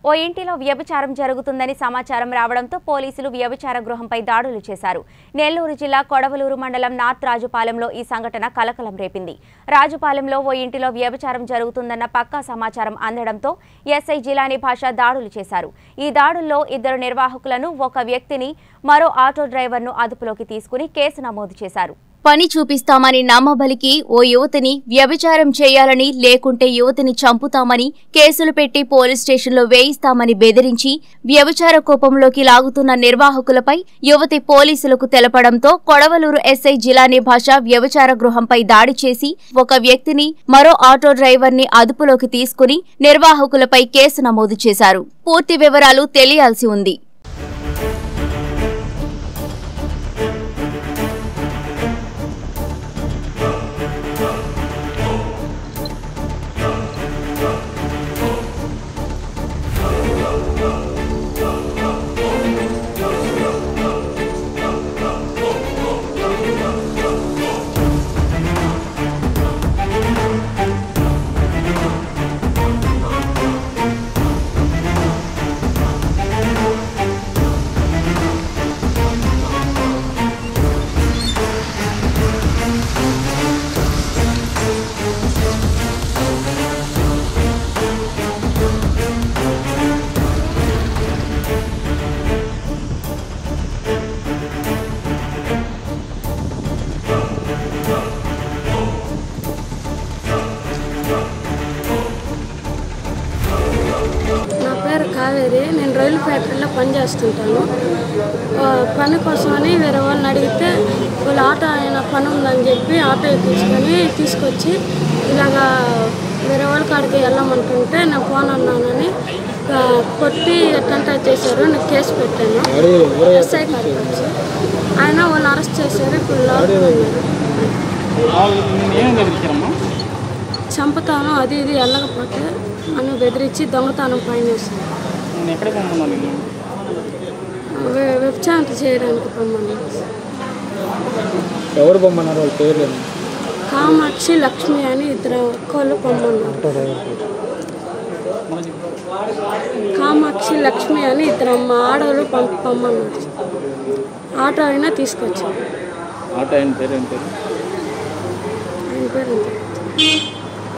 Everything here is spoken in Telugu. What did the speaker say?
ఓ ఇంటిలో వ్యభిచారం జరుగుతుందని సమాచారం రావడంతో పోలీసులు వ్యభిచార గృహంపై దాడులు చేశారు నెల్లూరు జిల్లా కొడవలూరు మండలం నార్త్ రాజుపాలెంలో ఈ సంఘటన కలకలం రేపింది రాజుపాలెంలో ఓ ఇంటిలో వ్యభిచారం జరుగుతుందన్న పక్కా సమాచారం అందడంతో ఎస్ఐ జిలానీ భాష దాడులు చేశారు ఈ దాడుల్లో ఇద్దరు నిర్వాహకులను ఒక వ్యక్తిని మరో ఆటో డ్రైవర్ను అదుపులోకి తీసుకుని కేసు నమోదు చేశారు పని చూపిస్తామని నమ్మబలికి ఓ యువతిని వ్యభిచారం చేయాలని లేకుంటే యువతిని చంపుతామని కేసులు పెట్టి పోలీస్ స్టేషన్లో వేయిస్తామని బెదిరించి వ్యభిచార కోపంలోకి లాగుతున్న నిర్వాహకులపై యువతి పోలీసులకు తెలపడంతో కొడవలూరు ఎస్ఐ జిలానీ భాష వ్యభిచార గృహంపై దాడి చేసి ఒక వ్యక్తిని మరో ఆటో డ్రైవర్ని అదుపులోకి తీసుకుని నిర్వాహకులపై కేసు నమోదు చేశారు పూర్తి వివరాలు తెలియాల్సి ఉంది నా పేరు కావేరి నేను రైలు ఫ్యాక్టరీలో పనిచేస్తుంటాను ఆ, పని కోసమని వేరే వాళ్ళని అడిగితే వాళ్ళ ఆటో ఆయన పని ఉందని చెప్పి ఆటో తీసుకొని తీసుకొచ్చి ఇలాగా వేరే వాళ్ళ కాడికి వెళ్ళమంటుంటే నేను ఫోన్ అన్నానని ఆ, కొట్టి ఎట్టంటా చేశారు నేను కేసు పెట్టాను ఎస్ఐ కాడికి వచ్చి ఆయన వాళ్ళు అరెస్ట్ చేశారు ఇప్పుడు లోపల ఉన్నారు. ఏం బెదిరించారమ్మా చంపుతాను అది ఇది వెళ్ళకపోతే అని బెదిరించి దొంగతనం పైన వేశారు. నేను ఎక్కడికి పంపున్నాను నిన్ను వె- వెబ్చాంట్ చేయడానికి పొమ్మని ఎవరు పొమ్మన్నారు వాళ్ళ పేర్లు కామాక్షి లక్ష్మి అని ఇద్దరు కోళ్ళు పొమ్మన్నారు కామాక్షి లక్ష్మి అని ఇద్దరు అమ్మ ఆడవాళ్ళు పంప పొమ్మన్నారు ఆటో అయినా తీసుకొచ్చారు ఆటో ఆయన పేరు ఏం పేరు ఆయన పేరు అంతే.